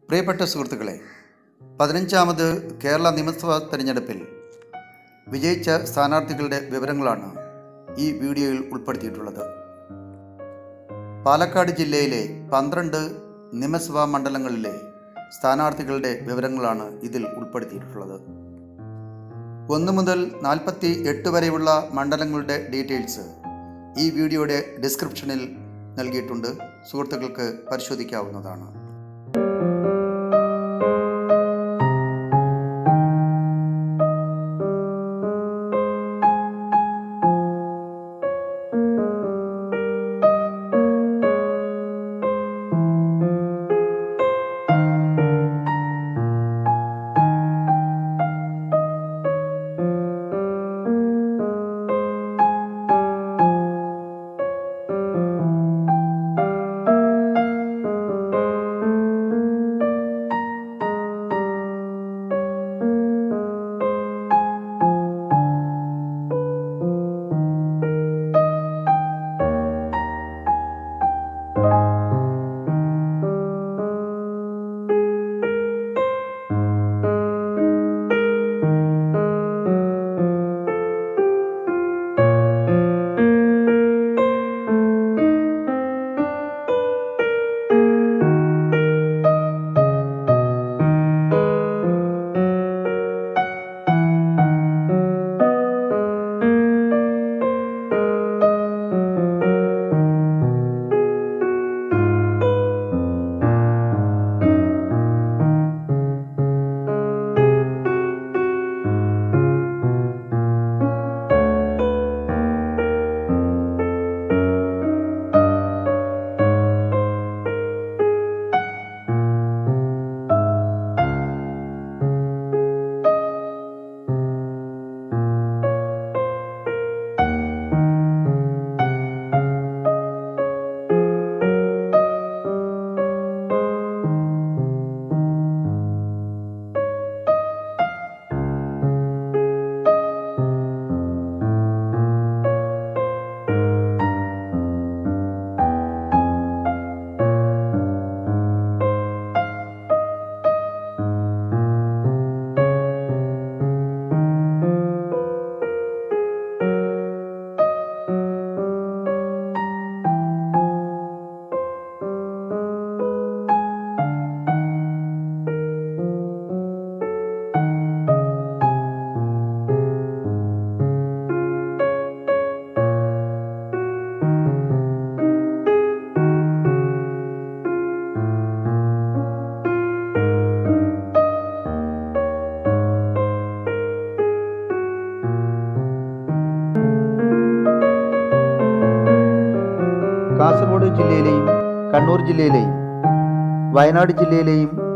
പ്രിയപ്പെട്ട സുഹൃത്തുക്കളെ പതിനഞ്ചാമത് കേരള നിയമസഭാ തെരഞ്ഞെടുപ്പിൽ വിജയിച്ച സ്ഥാനാർത്ഥികളുടെ വിവരങ്ങളാണ് ഈ വീഡിയോയിൽ ഉൾപ്പെടുത്തിയിട്ടുള്ളത് പാലക്കാട് ജില്ലയിലെ പന്ത്രണ്ട് നിയമസഭാ മണ്ഡലങ്ങളിലെ സ്ഥാനാർത്ഥികളുടെ വിവരങ്ങളാണ് ഇതിൽ ഉൾപ്പെടുത്തിയിട്ടുള്ളത് ഒന്ന് മുതൽ നാൽപ്പത്തി എട്ട് വരെയുള്ള മണ്ഡലങ്ങളുടെ ഡീറ്റെയിൽസ് ഈ വീഡിയോയുടെ ഡിസ്ക്രിപ്ഷനിൽ നൽകിയിട്ടുണ്ട് സുഹൃത്തുക്കൾക്ക് പരിശോധിക്കാവുന്നതാണ് കാസർഗോഡ് ജില്ലയിലെയും കണ്ണൂർ ജില്ലയിലെയും വയനാട് ജില്ലയിലെയും